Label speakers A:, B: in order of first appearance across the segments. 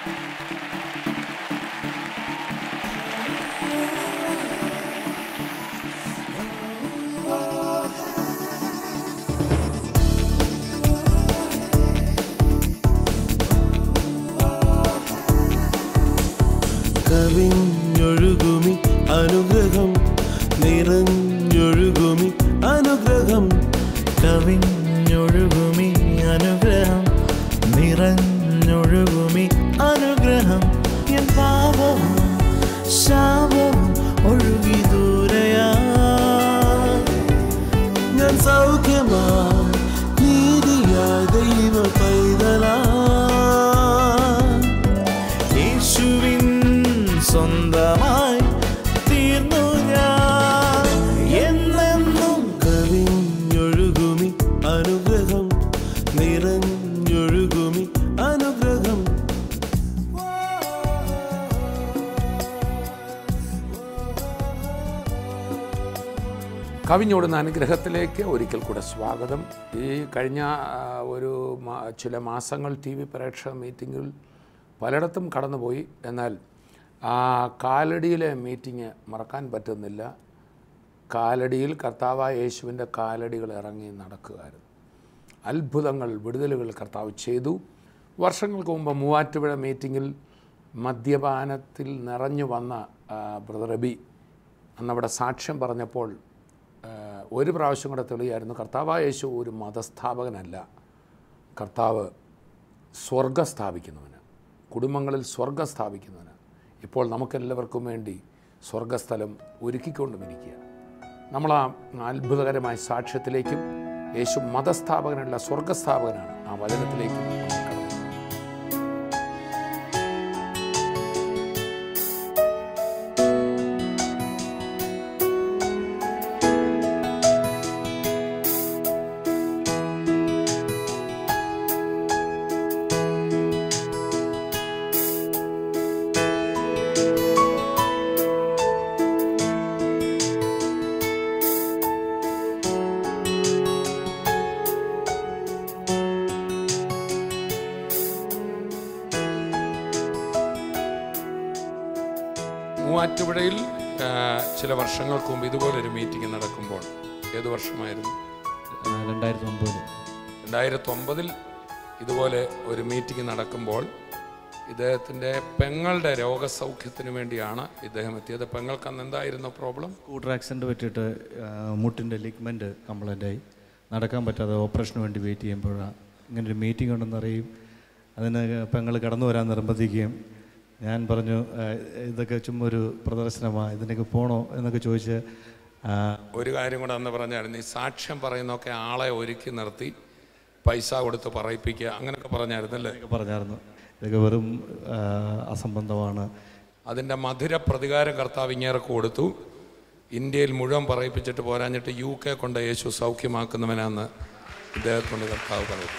A: കവിഞ്ഞൊഴുകുമി അനുഗ്രഹം നിറഞ്ഞൊഴുകുമി അനുഗ്രഹം
B: കവിഞ്ഞൊഴുകുമി അനുഗ്രഹം നിറഞ്ഞൊഴുകുമി അനുഗ്രഹം എൻ പാപവും ശാപവും ഒഴുകി ദൂരയാ
A: ഞാൻ സൗഖ്യമാ നീതിയാ ദൈവ പൈതലാ
B: യേശുവിൻ സ്വന്തമായി തീർന്നു ഞാൻ എന്നെന്നും
A: കവിഞ്ഞൊഴുകുമി അനുഗ്രഹം നിറഞ്ഞൊഴുകുമി അനുഗ്രഹം
C: കവിഞ്ഞോടുന്ന അനുഗ്രഹത്തിലേക്ക് ഒരിക്കൽ കൂടെ സ്വാഗതം ഈ കഴിഞ്ഞ ആ, ഒരു മാ- ചില മാസങ്ങൾ ടി വി പ്രേക്ഷക മീറ്റിങ്ങിൽ പലയിടത്തും കടന്നുപോയി എന്നാൽ ആ കാലടിയിലെ മീറ്റിംഗ് മറക്കാൻ പറ്റുന്നില്ല കാലടിയിൽ കർത്താവായ യേശുവിൻ്റെ കാലടികൾ ഇറങ്ങി നടക്കുകയായിരുന്നു അത്ഭുതങ്ങൾ വിടുതലുകൾ കർത്താവ് ചെയ്തു വർഷങ്ങൾക്ക് മുമ്പ് മൂവാറ്റുപുഴ മീറ്റിങ്ങിൽ മദ്യപാനത്തിൽ നിറഞ്ഞു വന്ന ആ, ബ്രദർ റബി അന്നവിടെ സാക്ഷ്യം പറഞ്ഞപ്പോൾ ആ, ഒരു പ്രാവശ്യം കൂടെ തെളിയായിരുന്നു കർത്താവായ യേശു ഒരു മതസ്ഥാപകനല്ല കർത്താവ് സ്വർഗം സ്ഥാപിക്കുന്നവന് കുടുംബങ്ങളിൽ സ്വർഗം സ്ഥാപിക്കുന്നവന് ഇപ്പോൾ നമുക്കെല്ലാവർക്കും വേണ്ടി സ്വർഗസ്ഥലം ഒരുക്കിക്കൊണ്ടും ഇരിക്കുക നമ്മൾ ആ അത്ഭുതകരമായ സാക്ഷ്യത്തിലേക്കും യേശു മതസ്ഥാപകനല്ല സ്വർഗസ്ഥാപകനാണ് ആ വചനത്തിലേക്കും നമ്മൾ കടന്നു മൂവാറ്റുപുഴയിൽ ആ, ചില വർഷങ്ങൾക്ക് മുമ്പ് ഇതുപോലൊരു മീറ്റിംഗ് നടക്കുമ്പോൾ ഏത് വർഷമായിരുന്നു
D: രണ്ടായിരത്തി ഒമ്പതിൽ
C: രണ്ടായിരത്തി ഒമ്പതിൽ ഇതുപോലെ ഒരു മീറ്റിംഗ് നടക്കുമ്പോൾ ഇദ്ദേഹത്തിൻ്റെ പെങ്ങളുടെ രോഗസൗഖ്യത്തിന് വേണ്ടിയാണ് ഇദ്ദേഹം എത്തിയത് പെങ്ങൾക്ക് അന്ന് എന്തായിരുന്നു പ്രോബ്ലം
D: സ്കൂട്ടർ ആക്സിഡൻറ്റ് പറ്റിയിട്ട് ആ, മുട്ടിൻ്റെ ലിഗ്മെൻറ്റ് കംപ്ലൈൻ്റ് ആയി നടക്കാൻ പറ്റാതെ ഓപ്പറേഷന് വേണ്ടി വെയിറ്റ് ചെയ്യുമ്പോഴാണ് ഇങ്ങനൊരു മീറ്റിംഗ് ഉണ്ടെന്ന് അറിയും അതിന് പെങ്ങൾ കടന്നു വരാൻ നിർബന്ധിക്കുകയും ഞാൻ പറഞ്ഞു ആ, ഇതൊക്കെ ചുമ്മാ ഒരു പ്രദർശനമാണ് ഇതിനൊക്കെ പോകണോ എന്നൊക്കെ ചോദിച്ച് ആ,
C: ഒരു കാര്യം കൂടെ അന്ന് പറഞ്ഞായിരുന്നു ഈ സാക്ഷ്യം പറയുന്നതൊക്കെ ആളെ ഒരുക്കി നിർത്തി പൈസ കൊടുത്ത് പറയിപ്പിക്കുക അങ്ങനെയൊക്കെ പറഞ്ഞായിരുന്നല്ലേ
D: ഒക്കെ പറഞ്ഞായിരുന്നു ഇതൊക്കെ വെറും ആ, അസംബന്ധമാണ്
C: അതിൻ്റെ മധുര പ്രതികാരം കർത്താവ് ഇങ്ങേർക്ക് കൊടുത്തു ഇന്ത്യയിൽ മുഴുവൻ പറയിപ്പിച്ചിട്ട് പോരാഞ്ഞിട്ട് യു കെ കൊണ്ട് യേശു സൗഖ്യമാക്കുന്നവനാന്ന് ഇദ്ദേഹത്തോട് കർത്താവ് പറയുന്നു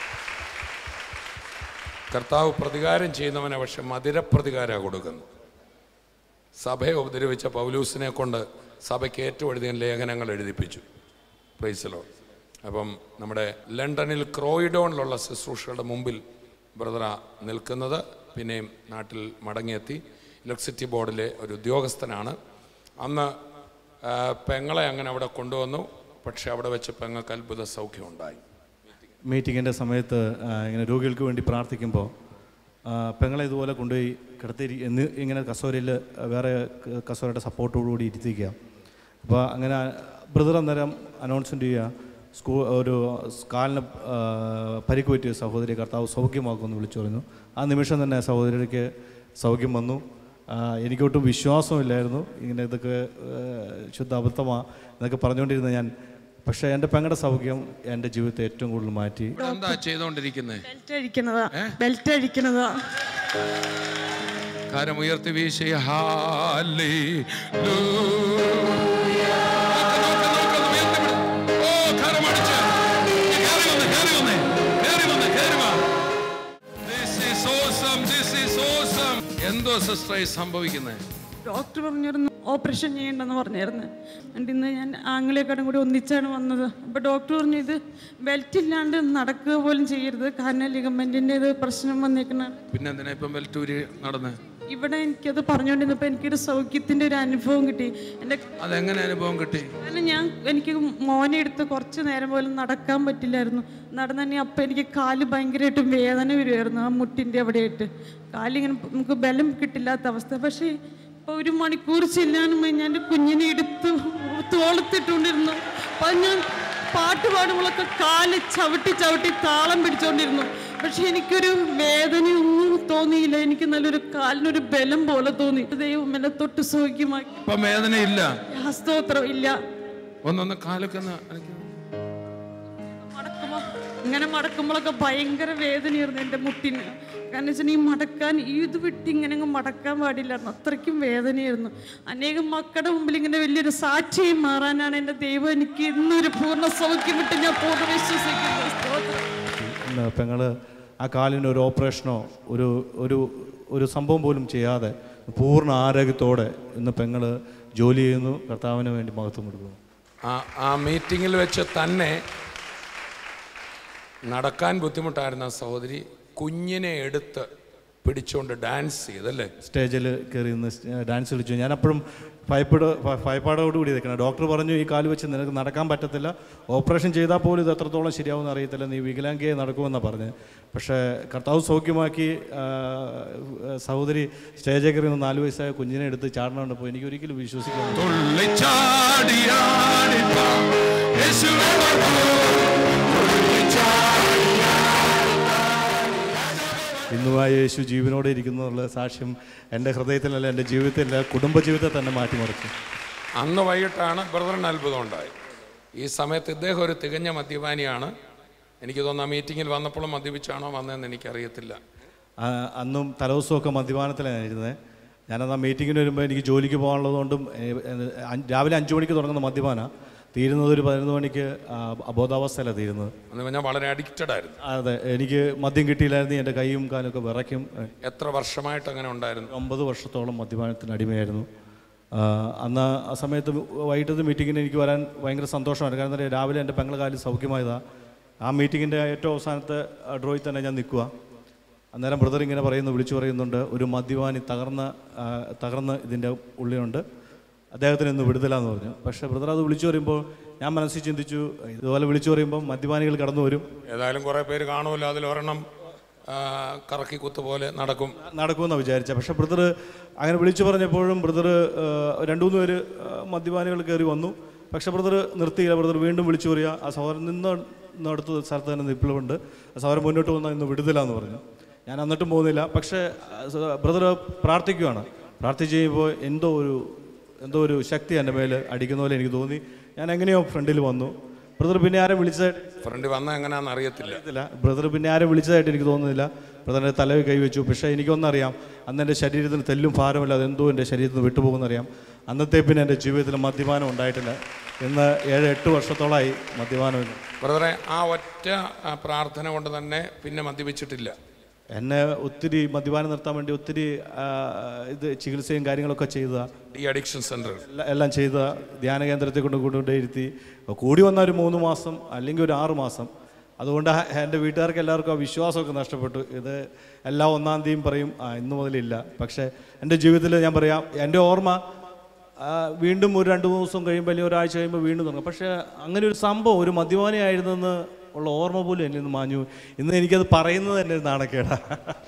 C: കർത്താവ് പ്രതികാരം ചെയ്യുന്നവനെ പക്ഷെ മധുര പ്രതികാരമാണ് കൊടുക്കുന്നു സഭയെ ഉപദ്രവിച്ച പൗലൂസിനെ കൊണ്ട് സഭയ്ക്ക് ഏറ്റവും എഴുതിയ ലേഖനങ്ങൾ എഴുതിപ്പിച്ചു പ്രൈസലോ അപ്പം നമ്മുടെ ലണ്ടനിൽ ക്രോയിഡോണിലുള്ള ശുശ്രൂഷകളുടെ മുമ്പിൽ ബ്രദറ നിൽക്കുന്നത് പിന്നെയും നാട്ടിൽ മടങ്ങിയെത്തി ഇലക്ട്രിസിറ്റി ബോർഡിലെ ഒരു ഉദ്യോഗസ്ഥനാണ് അന്ന് ആ, പെങ്ങളെ അങ്ങനെ അവിടെ കൊണ്ടുവന്നു പക്ഷെ അവിടെ വെച്ച് പെങ്ങൾക്ക് അത്ഭുത സൗഖ്യം ഉണ്ടായി
D: മീറ്റിങ്ങിൻ്റെ സമയത്ത് ആ, ഇങ്ങനെ രോഗികൾക്ക് വേണ്ടി പ്രാർത്ഥിക്കുമ്പോൾ ആ, പെങ്ങളെ ഇതുപോലെ കൊണ്ടുപോയി കിടത്തി എന്ന് ഇങ്ങനെ കസോരയിൽ വേറെ ക- കസോരയുടെ സപ്പോർട്ടോടുകൂടി ഇരുത്തിക്കുക അപ്പോൾ അങ്ങനെ ബ്രദർ അന്നേരം അനൗൺസ്മെൻ്റ് ചെയ്യുക സ്കൂ ഒരു കാലിന് ആ, പരിക്ക് പറ്റിയ സഹോദരി കർത്താവ് സൗഖ്യമാക്കുമെന്ന് വിളിച്ചു പറഞ്ഞു ആ നിമിഷം തന്നെ സഹോദരിക്ക് സൗഖ്യം വന്നു ആ, എനിക്കൊട്ടും വിശ്വാസമില്ലായിരുന്നു ഇങ്ങനെ ഇതൊക്കെ ആ, ശുദ്ധ അബദ്ധമാണ് എന്നൊക്കെ പറഞ്ഞുകൊണ്ടിരുന്ന ഞാൻ പക്ഷേ എൻ്റെ പെങ്ങളുടെ സൗഖ്യം എൻ്റെ ജീവിതത്തെ ഏറ്റവും കൂടുതൽ മാറ്റി
C: ഇവിടെ എന്താ ചെയ്തുകൊണ്ടിരിക്കുന്നത്
E: ബെൽറ്റ് അഴിക്കണതാ ബെൽറ്റ് അഴിക്കണതാ
C: കരം ഉയർത്തി വീശി ഹാലേ എന്തോ സിസ്റ്ററായി സംഭവിക്കുന്നത്
E: ഡോക്ടർ പറഞ്ഞിരുന്നു ഓപ്പറേഷൻ ചെയ്യണ്ടെന്ന് പറഞ്ഞായിരുന്നു എന്നിട്ട് ഇന്ന് ഞാൻ ആംഗിലേക്കാടും കൂടി ഒന്നിച്ചാണ് വന്നത് അപ്പോൾ ഡോക്ടർ പറഞ്ഞു ഇത് ബെൽറ്റ് ഇല്ലാണ്ട് നടക്കുക പോലും ചെയ്യരുത് കാരണം ലിഗമെൻറ്റിൻ്റെ ഇത് പ്രശ്നം വന്നേക്കുന്ന
C: പിന്നെ എന്തിനാ ഇപ്പം വെൽറ്റൂര് നടന്ന്
E: ഇവിടെ എനിക്കത് പറഞ്ഞുകൊണ്ടിരുന്നപ്പോൾ എനിക്കൊരു സൗഖ്യത്തിൻ്റെ ഒരു അനുഭവം കിട്ടി എൻ്റെ
C: അതെങ്ങനെ അനുഭവം കിട്ടി
E: കാരണം ഞാൻ എനിക്ക് മോനെ എടുത്ത് കുറച്ച് നേരം പോലും നടക്കാൻ പറ്റില്ലായിരുന്നു നടന്നു തന്നെ അപ്പം എനിക്ക് കാല് ഭയങ്കരമായിട്ട് വേദന വരുമായിരുന്നു ആ മുട്ടിൻ്റെ അവിടെയായിട്ട് കാലിങ്ങനെ നമുക്ക് ബലം കിട്ടില്ലാത്ത അവസ്ഥ പക്ഷേ ഇപ്പോൾ ഒരു മണിക്കൂർ ചെല്ലാനും ഞാൻ എൻ്റെ കുഞ്ഞിനെ എടുത്ത് തോളത്തിട്ടുകൊണ്ടിരുന്നു അപ്പം ഞാൻ പാട്ട് പാടുമ്പോഴൊക്കെ കാല് ചവിട്ടി ചവിട്ടി താളം പിടിച്ചുകൊണ്ടിരുന്നു പക്ഷെ എനിക്കൊരു വേദനയൊന്നും തോന്നിയില്ല എനിക്ക് നല്ലൊരു കാലിനൊരു ബലം പോലെ തോന്നി ദൈവം എന്നെ തൊട്ട് സൗഖ്യമാക്കി
C: ഇപ്പം വേദനയില്ല
E: സ്തോത്രം ഇല്ല
C: ഒന്നൊന്ന് കാലൊക്കെ ഒന്ന് അനക്കി.
E: മടക്കുമ്പോ ഇങ്ങനെ മടക്കുമ്പോഴൊക്കെ ഭയങ്കര വേദനയായിരുന്നു എൻ്റെ മുട്ടിന് കാരണം വെച്ചാൽ ഈ മടക്കാൻ ഈ ഇത് വിട്ട് ഇങ്ങനെ അങ്ങ് മടക്കാൻ പാടില്ലായിരുന്നു അത്രയ്ക്കും വേദനയായിരുന്നു അനേകം മക്കളുടെ മുമ്പിൽ ഇങ്ങനെ വലിയൊരു സാക്ഷിയും മാറാനാണ് എൻ്റെ ദൈവം എനിക്ക് ഇന്നൊരു പൂർണ്ണ സൗഖ്യം വിട്ട് ഞാൻ പൂർണ്ണ വിശ്വസിക്കുന്നു സ്തോത്രം
D: ഇന്ന് പെങ്ങള് ആ കാലിന് ഒരു ഓപ്പറേഷനോ ഒരു ഒരു ഒരു സംഭവം പോലും ചെയ്യാതെ പൂർണ്ണ ആരോഗ്യത്തോടെ ഇന്ന് പെങ്ങള് ജോലി ചെയ്യുന്നു കർത്താവിന് വേണ്ടി മഹത്വം കൊടുക്കുന്നു
C: ആ ആ മീറ്റിങ്ങിൽ വെച്ച് തന്നെ നടക്കാൻ ബുദ്ധിമുട്ടായിരുന്ന സഹോദരി കുഞ്ഞിനെ എടുത്ത് പിടിച്ചുകൊണ്ട് ഡാൻസ് ചെയ്തല്ലേ
D: സ്റ്റേജിൽ കയറി നിന്ന് ഡാൻസ് കളിച്ചു ഞാൻ അപ്പോഴും ഭയപ്പെട് ഭ- ഭയപ്പാടോട് കൂടി നിൽക്കണം ഡോക്ടർ പറഞ്ഞു ഈ കാല് വെച്ച് നിനക്ക് നടക്കാൻ പറ്റത്തില്ല ഓപ്പറേഷൻ ചെയ്താൽ പോലും ഇത് എത്രത്തോളം ശരിയാവുമെന്ന് അറിയത്തില്ല നീ വികലാംഗയെ നടക്കുമെന്നാണ് പറഞ്ഞത് പക്ഷേ കർത്താവ് സൗഖ്യമാക്കി ആ, സഹോദരി സ്റ്റേജിൽ കയറി നിന്ന് നാല് വയസ്സായ കുഞ്ഞിനെ എടുത്ത് ചാടണം കണ്ടപ്പോൾ എനിക്ക് ഒരിക്കലും വിശ്വസിക്കാൻ
C: തുള്ളിച്ചാടിയാടിപ്പാ യേശുവേ
D: ഇന്നുമായി യേശു ജീവനോടെ ഇരിക്കുന്നു എന്നുള്ള സാക്ഷ്യം എൻ്റെ ഹൃദയത്തിലല്ല എൻ്റെ ജീവിതത്തിലല്ല കുടുംബജീവിതത്തെ തന്നെ മാറ്റിമറിച്ചു
C: അന്ന് വൈകിട്ടാണ് ബ്രദറിന് അത്ഭുതം ഉണ്ടായി ഈ സമയത്ത് ഇദ്ദേഹം ഒരു തികഞ്ഞ മദ്യപാനിയാണ് എനിക്ക് തോന്നുന്നു ആ മീറ്റിങ്ങിൽ വന്നപ്പോഴും മദ്യപിച്ചാണോ വന്നതെന്ന് എനിക്കറിയത്തില്ല
D: ആ, അന്നും തലേദിവസമൊക്കെ മദ്യപാനത്തിലാണ് ഇരുന്നത് ഞാനത് ആ മീറ്റിങ്ങിന് വരുമ്പോൾ എനിക്ക് ജോലിക്ക് പോകാനുള്ളതുകൊണ്ടും ഏ, ഏ, അഞ്ച്- രാവിലെ അഞ്ച് മണിക്ക് തുടങ്ങുന്ന മദ്യപാന തീരുന്നത് ഒരു പതിനൊന്ന് മണിക്ക് ആ, അബോധാവസ്ഥയിലാണ് തീരുന്നത്
C: അന്ന് ഞാൻ വളരെ അഡിക്റ്റഡ് ആയിരുന്നു
D: അതെ എനിക്ക് മദ്യം കിട്ടിയില്ലായിരുന്നു എൻ്റെ കൈയും കാലൊക്കെ വിറയ്ക്കും ഏ,
C: എത്ര വർഷമായിട്ട് അങ്ങനെ ഉണ്ടായിരുന്നു
D: ഒമ്പത് വർഷത്തോളം മദ്യപാനത്തിന് അടിമയായിരുന്നു ആ, അന്ന് ആ സമയത്ത് വൈകിട്ടത്തെ മീറ്റിങ്ങിന് എനിക്ക് വരാൻ ഭയങ്കര സന്തോഷമായിരുന്നു കാരണം എന്താ പറയുക, രാവിലെ എൻ്റെ പെങ്ങളെ കാലിൽ സൗഖ്യമായതാണ് ആ മീറ്റിങ്ങിൻ്റെ ഏറ്റവും അവസാനത്തെ ഡ്രോയിൽ തന്നെ ഞാൻ നിൽക്കുക അന്നേരം ബ്രദർ ഇങ്ങനെ പറയുന്നു വിളിച്ചു പറയുന്നുണ്ട് ഒരു മദ്യപാനി തകർന്ന ആ, തകർന്ന് ഇതിൻ്റെ ഉള്ളിലുണ്ട് അദ്ദേഹത്തിന് ഇന്ന് വിടുതലാന്ന് പറഞ്ഞു പക്ഷേ ബ്രദർ അത് വിളിച്ചു പറയുമ്പോൾ ഞാൻ മനസ്സിൽ ചിന്തിച്ചു ഇതുപോലെ വിളിച്ചു പറയുമ്പോൾ മദ്യപാനികൾ കടന്നു വരും
C: ഏതായാലും കുറേ പേര് കാണുമല്ലോ അതിൽ ഒരെണ്ണം ആ, കറക്കി കുത്ത് പോലെ നടക്കും
D: നടക്കുമെന്നാണ് വിചാരിച്ചത് പക്ഷേ ബ്രദർ അങ്ങനെ വിളിച്ചു പറഞ്ഞപ്പോഴും ബ്രദർ രണ്ടു മൂന്ന് പേര് ആ, മദ്യപാനികൾ കയറി വന്നു പക്ഷേ ബ്രദർ നിർത്തിയില്ല ബ്രദർ വീണ്ടും വിളിച്ചു പറയുക ആ സഹോദരൻ നിന്ന് നടത്ത സ്ഥലത്ത് തന്നെ നിപ്പിളുണ്ട് ആ സഹോദരൻ മുന്നോട്ട് വന്നാൽ ഇന്ന് വിടുതലാന്ന് പറഞ്ഞു ഞാൻ എന്നിട്ടും പോകുന്നില്ല പക്ഷേ ബ്രദർ പ്രാർത്ഥിക്കുകയാണ് പ്രാർത്ഥിച്ച് കഴിയുമ്പോൾ എന്തോ ഒരു എന്തോ ഒരു ശക്തി എൻ്റെ മേൽ അടിക്കുന്ന പോലെ എനിക്ക് തോന്നി ഞാൻ എങ്ങനെയോ ഫ്രണ്ടിൽ വന്നു ബ്രദർ പിന്നെ ആരെ വിളിച്ചതായിട്ട്
C: ഫ്രണ്ട് വന്ന എങ്ങനെയാണെന്ന് അറിയത്തില്ല
D: അറിയത്തില്ല ബ്രദർ പിന്നെ ആരും വിളിച്ചതായിട്ട് എനിക്ക് തോന്നുന്നില്ല ബ്രദറിൻ്റെ തലയിൽ കൈവച്ചു പക്ഷേ എനിക്കൊന്നറിയാം അന്ന് എൻ്റെ ശരീരത്തിന് തെല്ലും ഭാരമില്ല അതെന്തോ എൻ്റെ ശരീരത്തിൽ നിന്ന് വിട്ടുപോകുന്നറിയാം അന്നത്തെ പിന്നെ എൻ്റെ ജീവിതത്തിൽ മദ്യപാനം ഉണ്ടായിട്ടില്ല ഇന്ന് ഏഴ് എട്ട് വർഷത്തോളമായി മദ്യപാനമില്ല
C: ബ്രദറെ ആ ഒറ്റ ആ, പ്രാർത്ഥന കൊണ്ട് തന്നെ പിന്നെ മദ്യപിച്ചിട്ടില്ല
D: എന്നെ ഒത്തിരി മദ്യപാനം നിർത്താൻ വേണ്ടി ഒത്തിരി ആ, ഇത് ചികിത്സയും കാര്യങ്ങളൊക്കെ ചെയ്ത
C: ഈ അഡിക്ഷൻ സെന്റർ
D: എല്ലാം ചെയ്ത ധ്യാന കേന്ദ്രത്തെ കൊണ്ട് കൊണ്ടുകൊണ്ടേയിരുത്തി കൂടി വന്ന ഒരു മൂന്ന് മാസം അല്ലെങ്കിൽ ഒരു ആറ് മാസം അതുകൊണ്ട് ആ- എൻ്റെ വീട്ടുകാർക്ക് എല്ലാവർക്കും ആ വിശ്വാസമൊക്കെ നഷ്ടപ്പെട്ടു ഇത് എല്ലാ ഒന്നാം തീയതിയും പറയും ആ ഇന്ന് മുതലില്ല പക്ഷേ എൻ്റെ ജീവിതത്തിൽ ഞാൻ പറയാം എൻ്റെ ഓർമ്മ ആ, വീണ്ടും ഒരു രണ്ട് മൂന്ന് ദിവസം കഴിയുമ്പോൾ അല്ലെങ്കിൽ ഒരാഴ്ച കഴിയുമ്പോൾ വീണ്ടും തുടങ്ങും പക്ഷേ അങ്ങനെ ഒരു സംഭവം ഒരു മദ്യപാനിയായിരുന്നെന്ന് ഉള്ള ഓർമ്മ പോലും എന്നിൽ നിന്ന് മാഞ്ഞു ഇന്ന് എനിക്കത് പറയുന്നത് തന്നെ ഒരു നാണക്കേടാ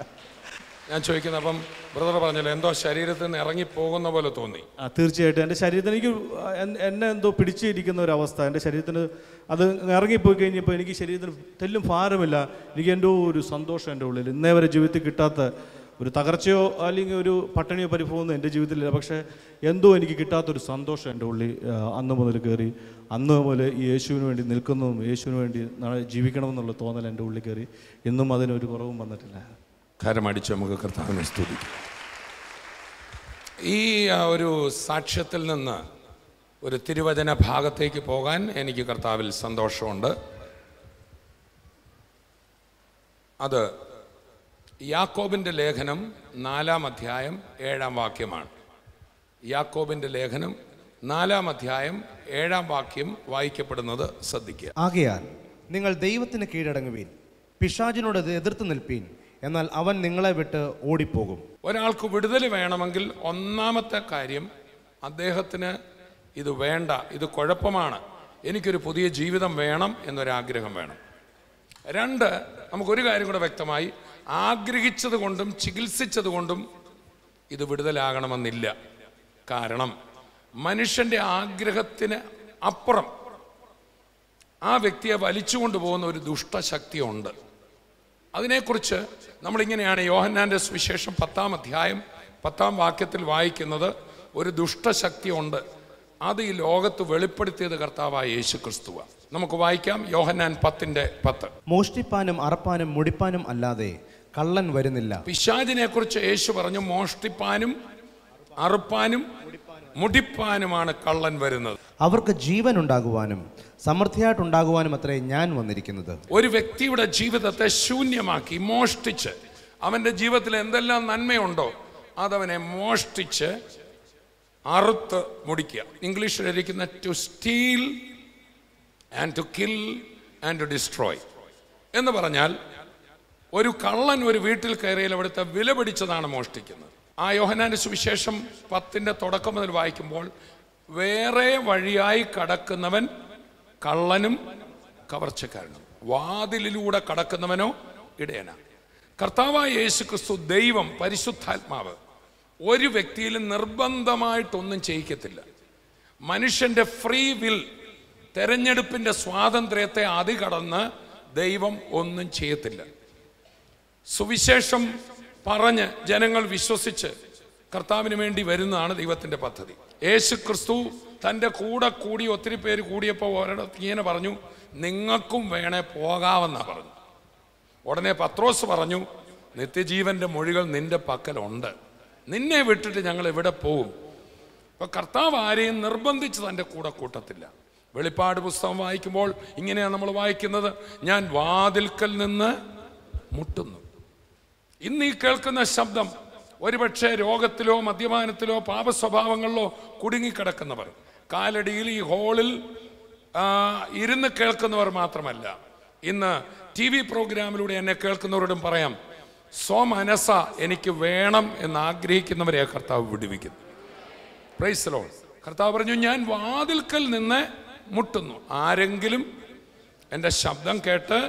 C: ഞാൻ ചോദിക്കുന്നത് അപ്പം ബ്രദർ പറഞ്ഞല്ലോ എന്തോ ശരീരത്തിൽ നിന്ന് ഇറങ്ങി പോകുന്ന പോലെ തോന്നി
D: ആ തീർച്ചയായിട്ടും എൻ്റെ ശരീരത്തിന് എനിക്ക് എൻ- എന്നെ എന്തോ പിടിച്ചിരിക്കുന്ന ഒരു അവസ്ഥ എൻ്റെ ശരീരത്തിന് അത് ഇറങ്ങിപ്പോയി കഴിഞ്ഞപ്പോൾ എനിക്ക് ശരീരത്തിന് തെല്ലും ഭാരമില്ല എനിക്ക് എൻ്റെ ഒരു സന്തോഷം എൻ്റെ ഉള്ളിൽ ഇന്നേ വരെ ജീവിതത്തിൽ കിട്ടാത്ത ഒരു തകർച്ചയോ അല്ലെങ്കിൽ ഒരു പട്ടിണിയോ പരിഭവമൊന്നും എൻ്റെ ജീവിതത്തിലില്ല പക്ഷേ എന്തോ എനിക്ക് കിട്ടാത്തൊരു സന്തോഷം എൻ്റെ ഉള്ളിൽ ആ, അന്ന് മുതൽ കയറി അന്ന് മുതൽ ഈ യേശുവിന് വേണ്ടി നിൽക്കുന്നതും യേശുവിന് വേണ്ടി നാളെ ജീവിക്കണമെന്നുള്ള തോന്നൽ എൻ്റെ ഉള്ളിൽ കയറി ഇന്നും അതിനൊരു കുറവും വന്നിട്ടില്ല
C: കരമടിച്ച് നമുക്ക് കർത്താവിനെ സ്തുതിക്കാം ഈ ആ, ഒരു സാക്ഷ്യത്തിൽ നിന്ന് ഒരു തിരുവചന ഭാഗത്തേക്ക് പോകാൻ എനിക്ക് കർത്താവിൽ സന്തോഷമുണ്ട് അത് യാക്കോബിൻ്റെ ലേഖനം നാലാം അധ്യായം ഏഴാം വാക്യമാണ് യാക്കോബിൻ്റെ ലേഖനം നാലാം അധ്യായം ഏഴാം വാക്യം വായിക്കപ്പെടുന്നത് ശ്രദ്ധിക്കുക
F: ആകയാൽ നിങ്ങൾ ദൈവത്തിന് കീഴടങ്ങുവീൻ പിശാചിനോട് ഇത് എതിർത്ത് നിൽപ്പീൻ എന്നാൽ അവൻ നിങ്ങളെ വിട്ട് ഓടിപ്പോകും
C: ഒരാൾക്ക് വിടുതൽ വേണമെങ്കിൽ ഒന്നാമത്തെ കാര്യം അദ്ദേഹത്തിന് ഇത് വേണ്ട ഇത് കുഴപ്പമാണ് എനിക്കൊരു പുതിയ ജീവിതം വേണം എന്നൊരാഗ്രഹം വേണം രണ്ട് നമുക്കൊരു കാര്യം കൂടെ വ്യക്തമായി ആഗ്രഹിച്ചത് കൊണ്ടും ചികിത്സിച്ചത് കൊണ്ടും ഇത് വിടുതലാകണമെന്നില്ല കാരണം മനുഷ്യൻ്റെ ആഗ്രഹത്തിന് അപ്പുറം ആ വ്യക്തിയെ വലിച്ചുകൊണ്ട് പോകുന്ന ഒരു ദുഷ്ടശക്തിയുണ്ട് അതിനെക്കുറിച്ച് നമ്മളിങ്ങനെയാണ് യോഹന്നാൻ്റെ സുവിശേഷം പത്താം അധ്യായം പത്താം വാക്യത്തിൽ വായിക്കുന്നത് ഒരു ദുഷ്ടശക്തിയുണ്ട് അത് ഈ ലോകത്ത് വെളിപ്പെടുത്തിയത് കർത്താവായ യേശു ക്രിസ്തുവ നമുക്ക് വായിക്കാം യോഹന്നാൻ പത്തിൻ്റെ പത്ത്
F: മോഷ്ടിപ്പാനും അറപ്പാനും മുടിപ്പാനും അല്ലാതെ കള്ളൻ വരുന്നില്ല
C: പിശാചിനെ കുറിച്ച് യേശു പറഞ്ഞു മോഷ്ടിപ്പാനും അറുപ്പാനും മുടിപ്പാനുമാണ് കള്ളൻ വരുന്നത്
F: അവർക്ക് ജീവൻ ഉണ്ടാകുവാനും സമൃദ്ധിയായിട്ടുണ്ടാകുവാനും അത്രേ ഞാൻ വന്നിരിക്കുന്നത്
C: ഒരു വ്യക്തിയുടെ ജീവിതത്തെ ശൂന്യമാക്കി മോഷ്ടിച്ച് അവൻ്റെ ജീവിതത്തിൽ എന്തെല്ലാം നന്മയുണ്ടോ അതവനെ മോഷ്ടിച്ച് അറുത്ത് മുടിക്കുക ഇംഗ്ലീഷിൽ ഇരിക്കുന്ന to steal and to kill and to destroy എന്ന് പറഞ്ഞാൽ ഒരു കള്ളൻ ഒരു വീട്ടിൽ കയറിയാൽ അവിടുത്തെ വില പിടിച്ചതാണ് മോഷ്ടിക്കുന്നത് ആ യോഹനാന്റെ സുവിശേഷം പത്തിൻ്റെ തുടക്കം മുതൽ വായിക്കുമ്പോൾ വേറെ വഴിയായി കടക്കുന്നവൻ കള്ളനും കവർച്ചക്കാരനും വാതിലിലൂടെ കടക്കുന്നവനോ ഇടയന കർത്താവായ യേശു ക്രിസ്തു ദൈവം പരിശുദ്ധാത്മാവ് ഒരു വ്യക്തിയിലും നിർബന്ധമായിട്ടൊന്നും ചെയ്യിക്കത്തില്ല മനുഷ്യന്റെ ഫ്രീ വിൽ തെരഞ്ഞെടുപ്പിന്റെ സ്വാതന്ത്ര്യത്തെ അതികടന്ന് ദൈവം ഒന്നും ചെയ്യത്തില്ല സുവിശേഷം പറഞ്ഞ് ജനങ്ങൾ വിശ്വസിച്ച് കർത്താവിന് വേണ്ടി വരുന്നതാണ് ദൈവത്തിന്റെ പദ്ധതി യേശു ക്രിസ്തു തൻ്റെ കൂടെ കൂടി ഒത്തിരി പേര് കൂടിയപ്പോൾ ഒരിടത്ത് ഇങ്ങനെ പറഞ്ഞു നിങ്ങൾക്കും വേണേ പോകാമെന്നാ പറഞ്ഞു ഉടനെ പത്രോസ് പറഞ്ഞു നിത്യജീവന്റെ മൊഴികൾ നിന്റെ പക്കലുണ്ട് നിന്നെ വിട്ടിട്ട് ഞങ്ങൾ എവിടെ പോകും അപ്പൊ കർത്താവ് ആരെയും നിർബന്ധിച്ച് തൻ്റെ കൂടെ കൂട്ടത്തില്ല വെളിപ്പാട് പുസ്തകം വായിക്കുമ്പോൾ ഇങ്ങനെയാണ് നമ്മൾ വായിക്കുന്നത് ഞാൻ വാതിൽക്കൽ നിന്ന് മുട്ടുന്നു ഇന്ന് ഈ കേൾക്കുന്ന ശബ്ദം ഒരുപക്ഷെ രോഗത്തിലോ മദ്യപാനത്തിലോ പാപസ്വഭാവങ്ങളിലോ കുടുങ്ങിക്കിടക്കുന്നവർ കാലടിയിൽ ഈ ഹോളിൽ ആ, ഇരുന്ന് കേൾക്കുന്നവർ മാത്രമല്ല ഇന്ന് ടി വി പ്രോഗ്രാമിലൂടെ എന്നെ കേൾക്കുന്നവരോടും പറയാം സ്വമനസ എനിക്ക് വേണം എന്ന് ആഗ്രഹിക്കുന്നവരെ കർത്താവ് വിടുവിക്കുന്നു പ്രൈസ് ലോൺ കർത്താവ് പറഞ്ഞു ഞാൻ വാതിൽക്കൽ നിന്ന് മുട്ടുന്നു ആരെങ്കിലും എൻ്റെ ശബ്ദം കേട്ട്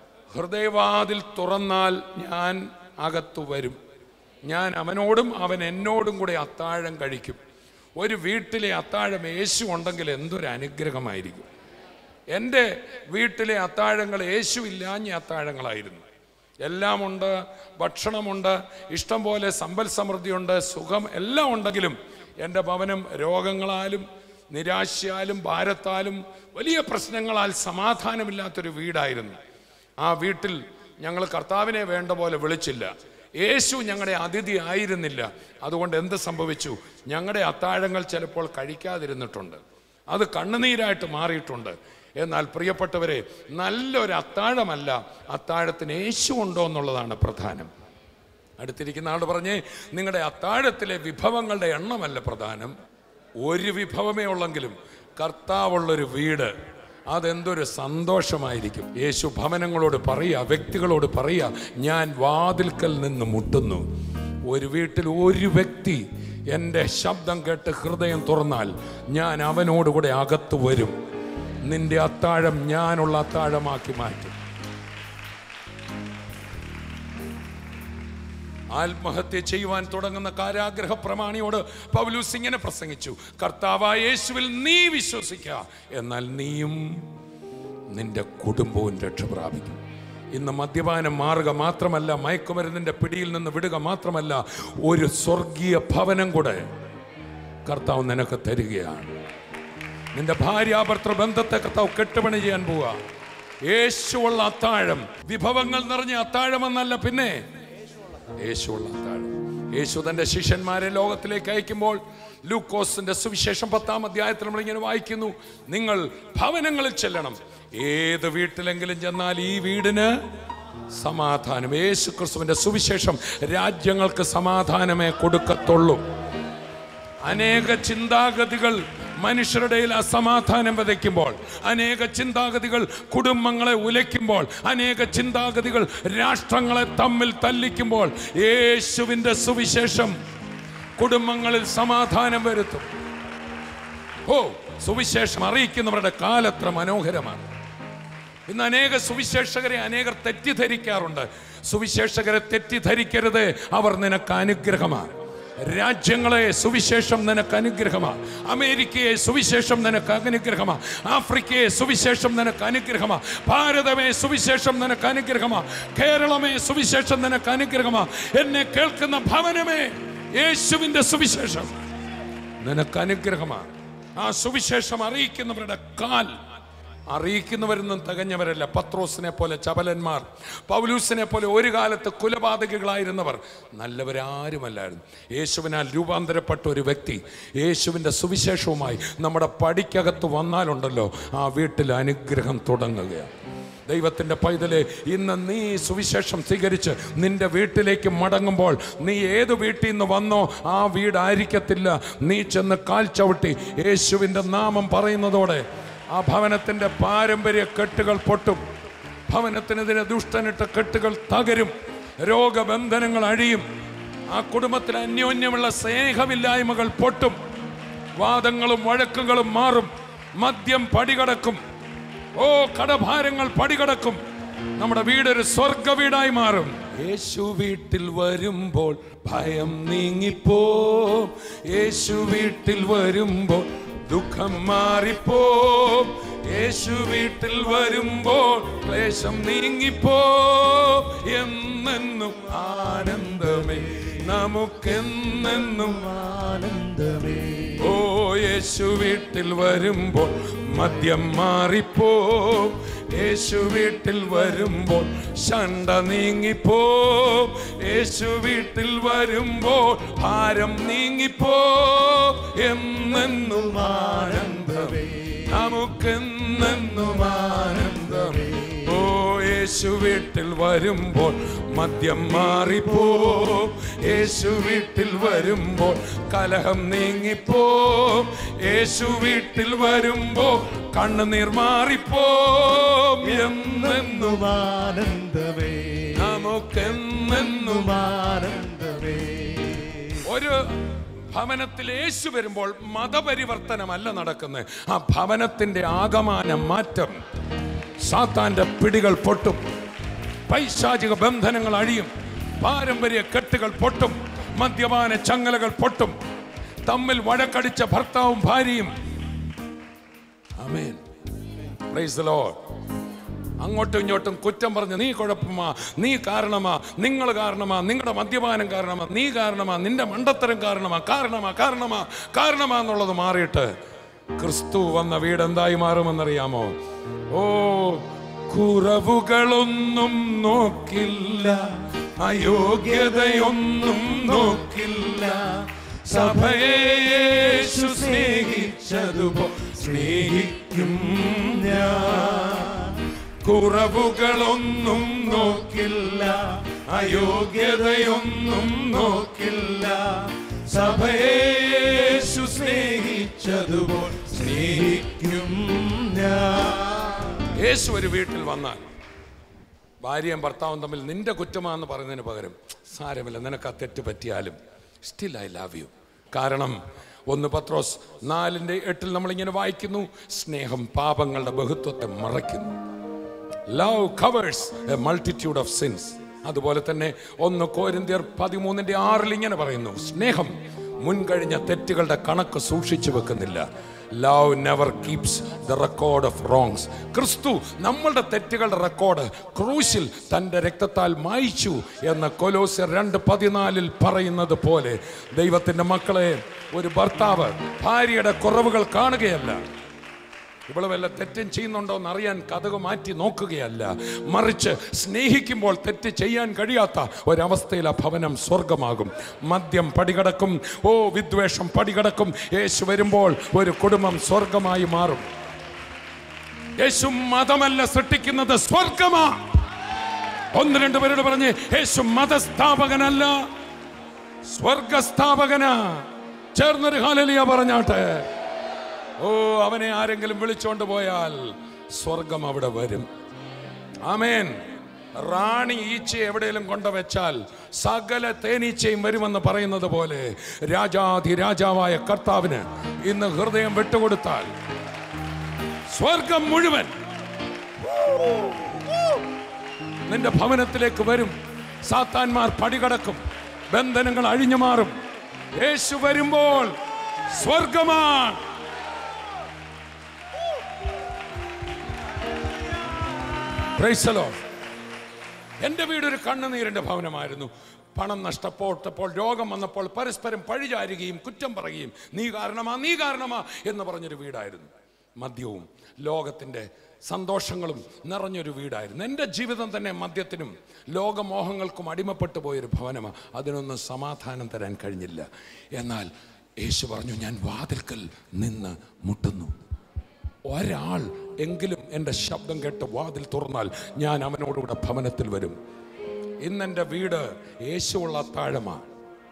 C: ഹൃദയവാതിൽ തുറന്നാൽ ഞാൻ അകത്തു വരും ഞാൻ അവനോടും അവൻ എന്നോടും കൂടെ അത്താഴം കഴിക്കും ഒരു വീട്ടിലെ അത്താഴം യേശു ഉണ്ടെങ്കിൽ എന്തൊരു അനുഗ്രഹമായിരിക്കും എൻ്റെ വീട്ടിലെ അത്താഴങ്ങൾ യേശു ഇല്ലാഞ്ഞ അത്താഴങ്ങളായിരുന്നു എല്ലാമുണ്ട് ഭക്ഷണമുണ്ട് ഇഷ്ടം പോലെ സമ്പൽ സമൃദ്ധിയുണ്ട് സുഖം എല്ലാം ഉണ്ടെങ്കിലും എൻ്റെ ഭവനം രോഗങ്ങളാലും നിരാശയാലും ഭാരത്താലും വലിയ പ്രശ്നങ്ങളാൽ സമാധാനമില്ലാത്തൊരു വീടായിരുന്നു ആ വീട്ടിൽ ഞങ്ങൾ കർത്താവിനെ വേണ്ട പോലെ വിളിച്ചില്ല യേശു ഞങ്ങളുടെ അതിഥി ആയിരുന്നില്ല അതുകൊണ്ട് എന്ത് സംഭവിച്ചു ഞങ്ങളുടെ അത്താഴങ്ങൾ ചിലപ്പോൾ കഴിക്കാതിരുന്നിട്ടുണ്ട് അത് കണ്ണുനീരായിട്ട് മാറിയിട്ടുണ്ട് എന്നാൽ പ്രിയപ്പെട്ടവരെ നല്ലൊരു അത്താഴമല്ല അത്താഴത്തിന് യേശു ഉണ്ടോ എന്നുള്ളതാണ് പ്രധാനം അടുത്തിരിക്കുന്ന ആൾ പറഞ്ഞേ നിങ്ങളുടെ അത്താഴത്തിലെ വിഭവങ്ങളുടെ എണ്ണമല്ല പ്രധാനം ഒരു വിഭവമേ ഉള്ളെങ്കിലും കർത്താവുള്ളൊരു വീട് അതെന്തൊരു സന്തോഷമായിരിക്കും യേശു ഭവനങ്ങളോട് പറയുക വ്യക്തികളോട് പറയുക ഞാൻ വാതിൽക്കൽ നിന്ന് മുട്ടുന്നു ഒരു വീട്ടിൽ ഒരു വ്യക്തി എൻ്റെ ശബ്ദം കേട്ട് ഹൃദയം തുറന്നാൽ ഞാൻ അവനോടുകൂടെ അകത്ത് വരും നിന്റെ അത്താഴം ഞാനുള്ള അത്താഴമാക്കി മാറ്റും ആത്മഹത്യ ചെയ്യുവാൻ തുടങ്ങുന്ന കാരാഗ്രഹ പ്രമാണിയോട് പൗലൂസ് ഇങ്ങനെ പ്രസംഗിച്ചു കർത്താവായ യേശുവിൽ നീ വിശ്വസിക്കുക എന്നാൽ നീയും നിന്റെ കുടുംബവും രക്ഷ പ്രാപിക്കും ഇന്ന് മദ്യപാനം മാറുക മാത്രമല്ല മയക്കുമരുന്നിന്റെ പിടിയിൽ നിന്ന് വിടുക മാത്രമല്ല ഒരു സ്വർഗീയ ഭവനം കൂടെ കർത്താവ് നിനക്ക് തരികയാണ് നിന്റെ ഭാര്യാഭർത്തൃ ബന്ധത്തെ കർത്താവ് കെട്ടുപണി ചെയ്യാൻ പോവുക യേശുവുള്ള അത്താഴം വിഭവങ്ങൾ നിറഞ്ഞ അത്താഴമെന്നല്ല പിന്നെ യേശുവുള്ള അത്താഴം യേശു തന്റെ ശിഷ്യന്മാരെ ലോകത്തിലേക്ക് അയക്കുമ്പോൾ ലൂക്കോസിന്റെ സുവിശേഷം പത്താം അധ്യായത്തിൽ നമ്മൾ ഇങ്ങനെ വായിക്കുന്നു നിങ്ങൾ ഭവനങ്ങളിൽ ചെല്ലണം ഏത് വീട്ടിലെങ്കിലും ചെന്നാൽ ഈ വീടിന് സമാധാനം യേശു ക്രിസ്തുവിന്റെ സുവിശേഷം രാജ്യങ്ങൾക്ക് സമാധാനമേ കൊടുക്കത്തുള്ളൂ അനേക ചിന്താഗതികൾ മനുഷ്യരുടെ ഇടയിൽ അസമാധാനം വിതയ്ക്കുമ്പോൾ അനേക ചിന്താഗതികൾ കുടുംബങ്ങളെ ഉലയ്ക്കുമ്പോൾ അനേക ചിന്താഗതികൾ രാഷ്ട്രങ്ങളെ തമ്മിൽ തല്ലിക്കുമ്പോൾ യേശുവിൻ്റെ സുവിശേഷം കുടുംബങ്ങളിൽ സമാധാനം വരുത്തും ഓ സുവിശേഷം അറിയിക്കുന്നവരുടെ കാലത്ര മനോഹരമാണ് ഇന്ന് അനേക സുവിശേഷകരെ അനേകർ തെറ്റിദ്ധരിക്കാറുണ്ട് സുവിശേഷകരെ തെറ്റിദ്ധരിക്കരുത് അവർ നിനക്ക് അനുഗ്രഹമാണ് രാജ്യങ്ങളെ സുവിശേഷം നിനക്ക് അനുഗ്രഹമാണ് അമേരിക്കയെ സുവിശേഷം നിനക്ക് അനുഗ്രഹമാണ് ആഫ്രിക്കയെ സുവിശേഷം നിനക്ക് അനുഗ്രഹമാണ് ഭാരതമേ സുവിശേഷം നിനക്ക് അനുഗ്രഹമാണ് കേരളമേ സുവിശേഷം നിനക്ക് അനുഗ്രഹമാണ് എന്നെ കേൾക്കുന്ന ഭവനമേ യേശുവിൻ്റെ സുവിശേഷം നിനക്ക് അനുഗ്രഹമാണ് ആ സുവിശേഷം അറിയിക്കുന്നവരുടെ കാൽ അറിയിക്കുന്നവരൊന്നും തികഞ്ഞവരല്ല പത്രോസിനെ പോലെ ചപലന്മാർ പൗലൂസിനെ പോലെ ഒരു കാലത്ത് കുലപാതകികളായിരുന്നവർ നല്ലവരാരുമല്ലായിരുന്നു യേശുവിനാൽ രൂപാന്തരപ്പെട്ട ഒരു വ്യക്തി യേശുവിൻ്റെ സുവിശേഷവുമായി നമ്മുടെ പടിക്കകത്ത് വന്നാലുണ്ടല്ലോ ആ വീട്ടിൽ അനുഗ്രഹം തുടങ്ങുകയാണ് ദൈവത്തിൻ്റെ പൈതലെ ഇന്ന് നീ സുവിശേഷം സ്വീകരിച്ച് നിന്റെ വീട്ടിലേക്ക് മടങ്ങുമ്പോൾ നീ ഏത് വീട്ടിൽ നിന്ന് വന്നോ ആ വീടായിരിക്കത്തില്ല നീ ചെന്ന് കാൽ ചവിട്ടി യേശുവിൻ്റെ നാമം പറയുന്നതോടെ ആ ഭവനത്തിൻ്റെ പാരമ്പര്യ കെട്ടുകൾ പൊട്ടും ഭവനത്തിനെതിരെ ദുഷ്ടനിട്ട കെട്ടുകൾ തകരും രോഗബന്ധനങ്ങൾ അഴിയും ആ കുടുംബത്തിൽ അന്യോന്യമുള്ള സ്നേഹമില്ലായ്മകൾ പൊട്ടും വാദങ്ങളും വഴക്കുകളും മാറും മദ്യം പടികടക്കും ഓ കടഭാരങ്ങൾ പടികടക്കും നമ്മുടെ വീടൊരു സ്വർഗ വീടായി മാറും യേശു വീട്ടിൽ വരുമ്പോൾ ഭയം നീങ്ങിപ്പോ യേശു വീട്ടിൽ വരുമ്പോൾ ദുഃഖം മാറിപ്പോ യേശു വീട്ടിൽ വരുമ്പോൾ ക്ലേശം നീങ്ങിപ്പോ എന്നെന്നും ആനന്ദമേ നമുക്കെന്നെന്നും
F: ആനന്ദമേ
C: ഓ യേശു വീട്ടിൽ വരുമ്പോൾ മദ്യം മാറിപ്പോ യേശു വീട്ടിൽ വരുമ്പോൾ ശണ്ട നീങ്ങിപ്പോ യേശു വീട്ടിൽ വരുമ്പോൾ ഭാരം നീങ്ങിപ്പോ എന്നെന്നും ആനന്ദമേ നമുക്കെന്നെന്നും ആനന്ദമേ ഓ യേശു വീട്ടിൽ വരുമ്പോൾ മദ്യം മാറിപ്പോ യേശു വീട്ടിൽ വരുമ്പോൾ കലഹം നീങ്ങിപ്പോ യേശു വീട്ടിൽ വരുമ്പോ കണ്ണുനീർ മാറിപ്പോ എന്നെന്നും
F: ആനന്ദമേ
C: നമുക്കെന്നെന്നും
F: ആനന്ദമേ
C: ഒരു ഭവനത്തിൽ യേശു വരുമ്പോൾ മതപരിവർത്തനമല്ല നടക്കുന്നത് ആ ഭവനത്തിന്റെ ആകമാന മാറ്റം സാത്താന്റെ പിടികൾ പൊട്ടും പൈശാചിക ബന്ധനങ്ങൾ അഴിയും പാരമ്പര്യ കെട്ടുകൾ പൊട്ടും മദ്യപാന ചങ്ങലകൾ പൊട്ടും തമ്മിൽ വഴക്കടിച്ച ഭർത്താവും ഭാര്യയും ആമേൻ പ്രൈസ് ദി ലോർഡ് അങ്ങോട്ടും ഇങ്ങോട്ടും കുറ്റം പറഞ്ഞ് നീ കുഴപ്പമാ നീ കാരണമാ നിങ്ങൾ കാരണമാ നിങ്ങളുടെ മദ്യപാനം കാരണമാ നീ കാരണമാ നിന്റെ മണ്ടത്തരം കാരണമാ കാരണമാ കാരണമാ കാരണമാ എന്നുള്ളത് മാറിയിട്ട് ക്രിസ്തു വന്ന വീട് എന്തായി മാറുമെന്നറിയാമോ ഓ കുറവുകളൊന്നും നോക്കില്ല അയോഗ്യതയൊന്നും നോക്കില്ല സഭയെ യേശു സ്നേഹിച്ചതുപോ സ്നേഹിക്കും ഞാൻ കുറവുകളൊന്നും നോക്കില്ല അയോഗ്യതയൊന്നും നോക്കില്ല സഭയെ യേശു സ്നേഹിച്ചതുപോൽ സ്നേഹിക്കും ഞാൻ യേശു ഒരു വീട്ടിൽ വന്നാൽ ഭാര്യയും ഭർത്താവും തമ്മിൽ നിന്റെ കുറ്റമാണെന്ന് പറയുന്നതിന് പകരം സാരമില്ല നിനക്ക് ആ തെറ്റ് പറ്റിയാലും സ്റ്റിൽ ഐ ലവ് യു കാരണം ഒന്ന് പത്രോസ് നാലിൻ്റെ എട്ടിൽ നമ്മളിങ്ങനെ വായിക്കുന്നു സ്നേഹം പാപങ്ങളുടെ ബഹുത്വത്തെ മറയ്ക്കുന്നു love covers a multitude of sins അതുപോലെ തന്നെ ഒന്ന് കോരിന്തിയർ പതിമൂന്നിന്റെ ആറിൽ ഇങ്ങനെ പറയുന്നു സ്നേഹം മുൻകഴിഞ്ഞ തെറ്റുകളുടെ കണക്ക് സൂക്ഷിച്ചു വെക്കുന്നില്ല love never keeps the record of wrongs ക്രിസ്തു നമ്മളുടെ തെറ്റുകളുടെ റെക്കോർഡ് ക്രൂശിൽ തൻ്റെ രക്തത്താൽ മായിച്ചു എന്ന കൊലോസ്യർ രണ്ട് പതിനാലിൽ പറയുന്നത് പോലെ ദൈവത്തിൻ്റെ മക്കളെ ഒരു ഭർത്താവ് ഭാര്യയുടെ കുറവുകൾ കാണുകയല്ല ഇവള് വല്ല തെറ്റും ചെയ്യുന്നുണ്ടോ എന്ന് അറിയാൻ കഥക് മാറ്റി നോക്കുകയല്ല മറിച്ച് സ്നേഹിക്കുമ്പോൾ തെറ്റ് ചെയ്യാൻ കഴിയാത്ത ഒരവസ്ഥയിൽ ആ ഭവനം സ്വർഗമാകും മദ്യം പടികടക്കും ഓ വിദ്വേഷം പടികടക്കും യേശു വരുമ്പോൾ ഒരു കുടുംബം സ്വർഗമായി മാറും യേശു മതമല്ല സൃഷ്ടിക്കുന്നത് സ്വർഗമാ ഒന്ന് രണ്ട് പേരോട് പറഞ്ഞ് യേശു മതസ്ഥാപകനല്ല സ്വർഗസ്ഥാപകനാ ചേർന്നൊരു ഹാലലിയ പറഞ്ഞാട്ടെ ഓ അവനെ ആരെങ്കിലും വിളിച്ചോണ്ട് പോയാൽ സ്വർഗം അവിടെ വരും ആമേൻ റാണി ഈച്ച എവിടെയെങ്കിലും കൊണ്ടുവച്ചാൽ സകല തേനീച്ചയും വരുമെന്ന് പറയുന്നത് പോലെ രാജാധി രാജാവായ കർത്താവിന് ഇന്ന് ഹൃദയം വിട്ടുകൊടുത്താൽ സ്വർഗം മുഴുവൻ നിന്റെ ഭവനത്തിലേക്ക് വരും സാത്താന്മാർ പടികടക്കും ബന്ധനങ്ങൾ അഴിഞ്ഞു മാറും യേശു വരുമ്പോൾ സ്വർഗമാണ് Praise the Lord. എൻ്റെ വീട് ഒരു കണ്ണുനീരിൻ്റെ ഭവനമായിരുന്നു പണം നഷ്ടപ്പെട്ടപ്പോൾ രോഗം വന്നപ്പോൾ പരസ്പരം പഴിചാരുകയും കുറ്റം പറയുകയും നീ കാരണമാ നീ കാരണമാ എന്ന് പറഞ്ഞൊരു വീടായിരുന്നു മദ്യവും ലോകത്തിൻ്റെ സന്തോഷങ്ങളും നിറഞ്ഞൊരു വീടായിരുന്നു എൻ്റെ ജീവിതം തന്നെ മദ്യത്തിനും ലോകമോഹങ്ങൾക്കും അടിമപ്പെട്ടു പോയൊരു ഭവനമാണ് അതിനൊന്നും സമാധാനം തരാൻ കഴിഞ്ഞില്ല എന്നാൽ യേശു പറഞ്ഞു ഞാൻ വാതിൽക്കൽ നിന്ന് മുട്ടുന്നു ഒരാൾ എങ്കിലും എൻ്റെ ശബ്ദം കേട്ട് വാതിൽ തുറന്നാൽ ഞാൻ അവനോടുകൂടെ ഭവനത്തിൽ വരും ഇന്നെൻ്റെ വീട് യേശുവുള്ള താഴമാണ്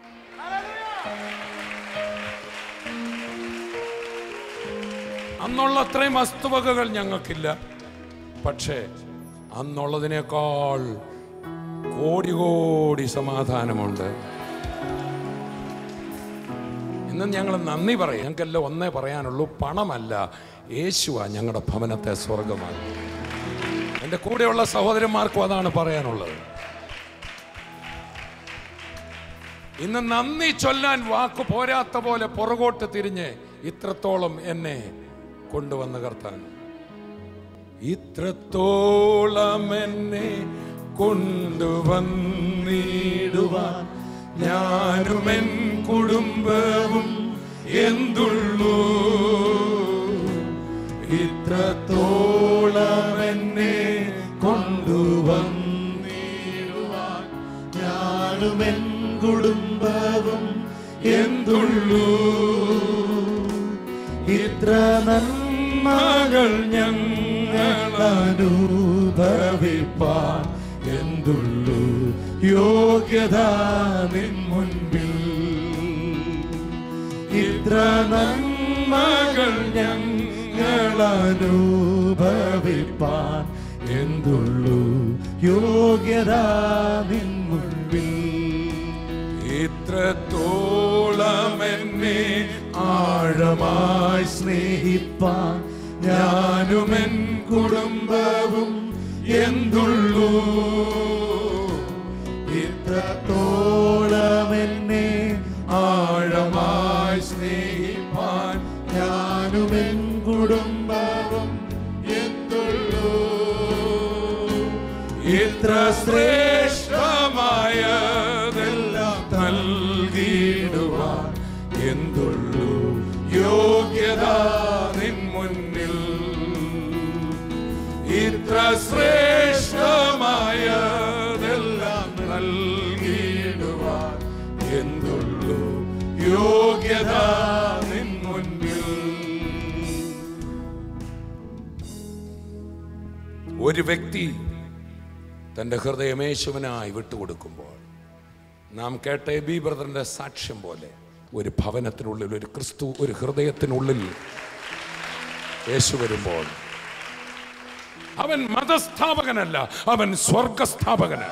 C: അന്നുള്ള അത്രയും വസ്തുവകകൾ ഞങ്ങൾക്കില്ല പക്ഷേ അന്നുള്ളതിനേക്കാൾ കോടി കോടി സമാധാനമുണ്ട് ഇന്ന് ഞങ്ങൾ നന്ദി പറയും ഞങ്ങൾക്കെല്ലാം ഒന്നേ പറയാനുള്ളൂ പണമല്ല യേശുവാ ഞങ്ങളുടെ ഭവനത്തെ സ്വർഗമാക്കി എൻ്റെ കൂടെയുള്ള സഹോദരന്മാർക്കും അതാണ് പറയാനുള്ളത് ഇന്ന് നന്ദി ചൊല്ലാൻ വാക്ക് പോരാത്ത പോലെ പുറകോട്ട് തിരിഞ്ഞ് ഇത്രത്തോളം എന്നെ കൊണ്ടുവന്ന കർത്താൻ ഇത്രത്തോളം എന്നെ കൊണ്ടുവന്നിടുവാൻ ഞാനും എൻ കുടുംബവും എന്തുള്ളൂ ഇത്രത്തോളം എന്നെ കൊണ്ടുവന്നിടുവാൻ ഞാനും എൻ കുടുംബവും എന്തുള്ളൂ ഇത്ര നന്മകൾ ഞങ്ങൾ അനുഭവിപ്പാൻ എന്തുള്ളൂ യോഗ്യത നിൻ മുൻപിൽ ഇത്ര നന്മകൾ ഞങ്ങൾ അനുഭവിപ്പാൻ എന്തുള്ളൂ യോഗ്യത നിൻ മുൻപിൽ ഇത്രത്തോളം എന്നെ ആഴമായി സ്നേഹിപ്പാൻ ഞാനും എൻ കുടുംബവും എന്തുള്ളൂ ഇത്രത്തോളം എന്നെ ആഴമായി സ്നേഹിപ്പാൻ ഞാനും എൻ കുടുംബവും എന്തുള്ളൂ ഇത്ര ശ്രേഷ്ഠമായതെല്ലാം നൽകിയിടുവാൻ എന്തുള്ളൂ യോഗ്യത നിൻ മുന്നിൽ ഇത്ര ശ്രേഷ്ഠമായതെല്ലാം നൽകിയിടുവാൻ എന്തുള്ളൂ യോഗ്യത നിൻ മുന്നിൽ ഒരു വ്യക്തി തൻ്റെ ഹൃദയം യേശുവിനായി വിട്ടുകൊടുക്കുമ്പോൾ നാം കേട്ട എബി ബ്രദറിൻ്റെ സാക്ഷ്യം പോലെ ഒരു ഭവനത്തിനുള്ളിൽ ഒരു ക്രിസ്തു ഒരു ഹൃദയത്തിനുള്ളിൽ യേശു വരുമ്പോൾ അവൻ മതസ്ഥാപകനല്ല അവൻ സ്വർഗസ്ഥാപകനാണ്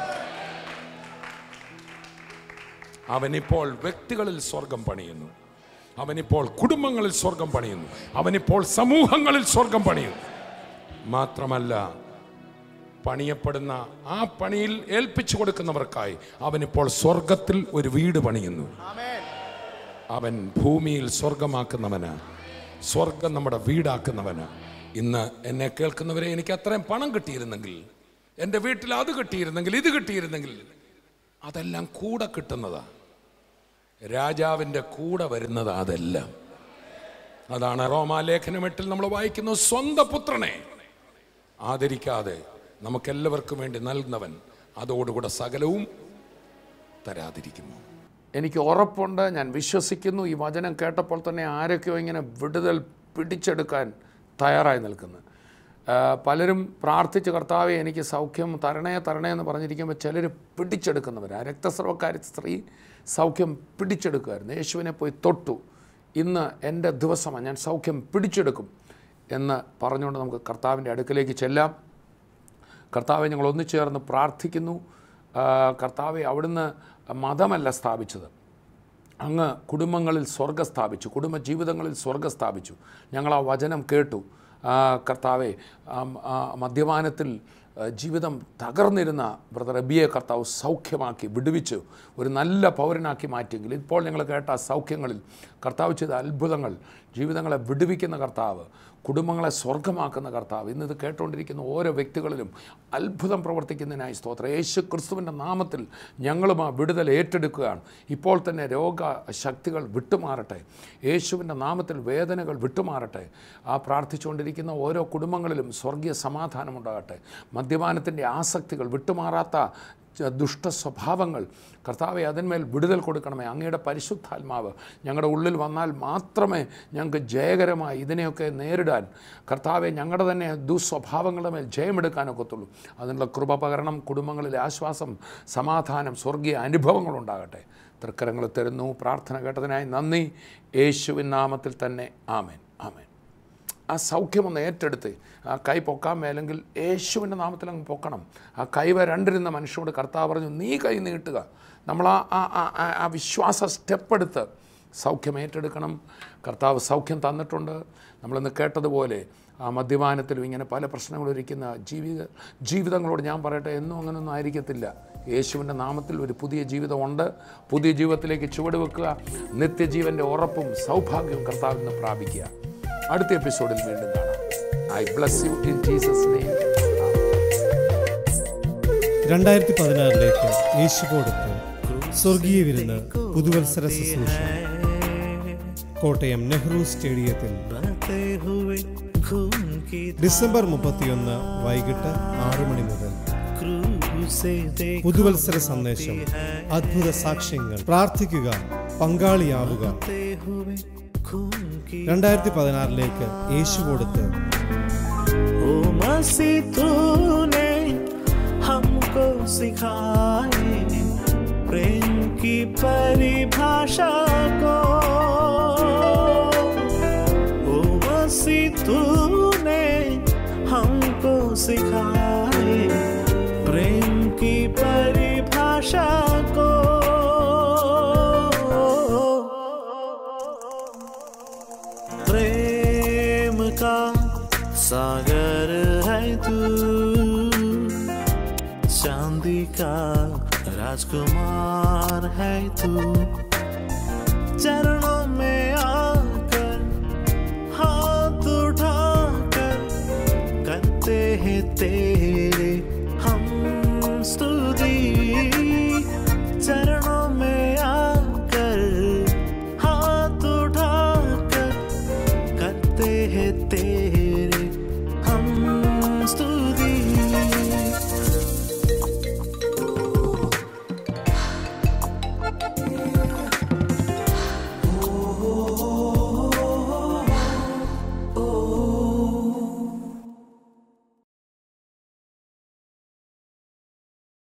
C: അവനിപ്പോൾ വ്യക്തികളിൽ സ്വർഗം പണിയുന്നു അവനിപ്പോൾ കുടുംബങ്ങളിൽ സ്വർഗം പണിയുന്നു അവനിപ്പോൾ സമൂഹങ്ങളിൽ സ്വർഗം പണിയുന്നു മാത്രമല്ല പണിയപ്പെടുന്ന ആ പണിയിൽ ഏൽപ്പിച്ചു കൊടുക്കുന്നവർക്കായി അവനിപ്പോൾ സ്വർഗത്തിൽ ഒരു വീട് പണിയുന്നു അവൻ ഭൂമിയിൽ സ്വർഗമാക്കുന്നവന് സ്വർഗം നമ്മുടെ വീടാക്കുന്നവന് ഇന്ന് എന്നെ കേൾക്കുന്നവരെ എനിക്ക് അത്രയും പണം കിട്ടിയിരുന്നെങ്കിൽ എൻ്റെ വീട്ടിൽ അത് കിട്ടിയിരുന്നെങ്കിൽ ഇത് കിട്ടിയിരുന്നെങ്കിൽ അതെല്ലാം കൂടെ കിട്ടുന്നതാ രാജാവിൻ്റെ കൂടെ വരുന്നത് അതെല്ലാം അതാണ് റോമാലേഖനം എട്ടിൽ നമ്മൾ വായിക്കുന്നത് സ്വന്തം പുത്രനെ ആദരിക്കാതെ നമുക്കെല്ലാവർക്കും വേണ്ടി നൽകുന്നവൻ അതോടുകൂടെ സകലവും തരാതിരിക്കുന്നു എനിക്ക് ഉറപ്പുണ്ട് ഞാൻ വിശ്വസിക്കുന്നു ഈ വചനം കേട്ടപ്പോൾ തന്നെ ആരൊക്കെയോ ഇങ്ങനെ വിടുതൽ പിടിച്ചെടുക്കാൻ തയ്യാറായി നിൽക്കുന്നു ആ, പലരും പ്രാർത്ഥിച്ച് കർത്താവെ എനിക്ക് സൗഖ്യം തരണേ തരണേ എന്ന് പറഞ്ഞിരിക്കുമ്പോൾ ചിലർ പിടിച്ചെടുക്കുന്നവർ ആ രക്തസ്രവക്കാരി സ്ത്രീ സൗഖ്യം പിടിച്ചെടുക്കുമായിരുന്നു യേശുവിനെ പോയി തൊട്ടു ഇന്ന് എൻ്റെ ദിവസമാണ് ഞാൻ സൗഖ്യം പിടിച്ചെടുക്കും എന്ന് പറഞ്ഞുകൊണ്ട് നമുക്ക് കർത്താവിൻ്റെ അടുക്കലേക്ക് ചെല്ലാം കർത്താവെ ഞങ്ങൾ ഒന്നിച്ചേർന്ന് പ്രാർത്ഥിക്കുന്നു ആ, കർത്താവെ അവിടുന്ന് മതമല്ല സ്ഥാപിച്ചത് അങ്ങ് കുടുംബങ്ങളിൽ സ്വർഗം സ്ഥാപിച്ചു കുടുംബ ജീവിതങ്ങളിൽ സ്വർഗം സ്ഥാപിച്ചു ഞങ്ങൾ ആ വചനം കേട്ടു ആ, കർത്താവെ ആം, ആ, മദ്യപാനത്തിൽ ആ, ജീവിതം തകർന്നിരുന്ന ബ്രദർ എബിയെ കർത്താവ് സൗഖ്യമാക്കി വിടുവിച്ച് ഒരു നല്ല പൗരനാക്കി മാറ്റിയെങ്കിൽ ഇപ്പോൾ ഞങ്ങൾ കേട്ട ആ സൗഖ്യങ്ങളിൽ കർത്താവ് ചെയ്ത അത്ഭുതങ്ങൾ ജീവിതങ്ങളെ വിടുവിക്കുന്ന കർത്താവ് കുടുംബങ്ങളെ സ്വർഗമാക്കുന്ന കർത്താവ് ഇന്ന് ഇത് കേട്ടുകൊണ്ടിരിക്കുന്ന ഓരോ വ്യക്തികളിലും അത്ഭുതം പ്രവർത്തിക്കുന്നതിനായി സ്തോത്രം യേശു ക്രിസ്തുവിൻ്റെ നാമത്തിൽ ഞങ്ങളും ആ വിടുതൽ ഏറ്റെടുക്കുകയാണ് ഇപ്പോൾ തന്നെ രോഗശക്തികൾ വിട്ടുമാറട്ടെ യേശുവിൻ്റെ നാമത്തിൽ വേദനകൾ വിട്ടുമാറട്ടെ ആ പ്രാർത്ഥിച്ചുകൊണ്ടിരിക്കുന്ന ഓരോ കുടുംബങ്ങളിലും സ്വർഗീയ സമാധാനമുണ്ടാകട്ടെ മദ്യപാനത്തിൻ്റെ ആസക്തികൾ വിട്ടുമാറാത്ത ച- ദുഷ്ട സ്വഭാവങ്ങൾ കർത്താവെ അതിന്മേൽ വിടുതൽ കൊടുക്കണമേ അങ്ങയുടെ പരിശുദ്ധാത്മാവ് ഞങ്ങളുടെ ഉള്ളിൽ വന്നാൽ മാത്രമേ ഞങ്ങൾക്ക് ജയകരമായി ഇതിനെയൊക്കെ നേരിടാൻ കർത്താവെ ഞങ്ങളുടെ തന്നെ ദുസ്വഭാവങ്ങളുടെ മേൽ ജയമെടുക്കാനൊക്കത്തുള്ളൂ അതിനുള്ള കൃപ പകരണം കുടുംബങ്ങളിലെ ആശ്വാസം സമാധാനം സ്വർഗീയ അനുഭവങ്ങളുണ്ടാകട്ടെ തൃക്കരങ്ങൾ തരുന്നു പ്രാർത്ഥന കേട്ടതിനായി നന്ദി യേശുവിൻ നാമത്തിൽ തന്നെ ആമേൻ ആമേൻ ആ സൗഖ്യമൊന്ന് ഏറ്റെടുത്ത് ആ കൈ പൊക്കാൻ മേലെങ്കിൽ യേശുവിൻ്റെ നാമത്തിൽ അങ്ങ് പൊക്കണം ആ കൈ വരണ്ടിരുന്ന മനുഷ്യനോട് കർത്താവ് പറഞ്ഞു നീ കൈ നീട്ടുക നമ്മൾ ആ ആ- ആ- ആ- ആ വിശ്വാസ സ്റ്റെപ്പ് എടുത്ത് സൗഖ്യം ഏറ്റെടുക്കണം കർത്താവ് സൗഖ്യം തന്നിട്ടുണ്ട് നമ്മളിന്ന് കേട്ടതുപോലെ ആ മദ്യപാനത്തിലും ഇങ്ങനെ പല പ്രശ്നങ്ങളും ഇരിക്കുന്ന ജീവിത ജീവിതങ്ങളോട് ഞാൻ പറയട്ടെ എന്നും അങ്ങനെയൊന്നും ആയിരിക്കത്തില്ല യേശുവിൻ്റെ നാമത്തിൽ ഒരു പുതിയ ജീവിതമുണ്ട് പുതിയ ജീവിതത്തിലേക്ക് ചുവടുവെക്കുക നിത്യജീവൻ്റെ ഉറപ്പും സൗഭാഗ്യവും കർത്താവിൽ നിന്ന് പ്രാപിക്കുക അടുത്ത എപ്പിസോഡിൽ വീണ്ടും കാണാം I bless you in Jesus name
G: രണ്ടായിരത്തി പതിനാറിലേക്ക് യേശു കൊടുത്ത് സ്വർഗീയ വിരുന്ന് പുതുവത്സര ശുശ്രൂഷ കോട്ടയം നെഹ്റു സ്റ്റേഡിയത്തിൽ
B: बहते हुए खून की
G: ഡിസംബർ മുപ്പത്തിയൊന്ന് വൈകിട്ട് ആറ് മണി മുതൽ
B: क्रूज से देख
G: പുതുവത്സര സന്ദേശം അദ്ഭുത സാക്ഷ്യങ്ങൾ പ്രാർത്ഥിക്കുക പങ്കാളിയാവുക
B: हुए खून की
G: രണ്ടായിരത്തി പതിനാറിലേക്ക് യേശു കൊടുത്ത്
B: ओ मसीह तूने हमको सिखाए प्रेम की परिभाषा को ओ मसीह तूने हमको सिखाए प्रेम की परिभाषा को प्रेम का सागर है तू चांदी का राजकुमार है तू चरणों में आकर हाथ उठाकर करते हैं तेरे हम स्तुति चरणों में आकर हाथ उठाकर करते हैं तेरे हम स्तुति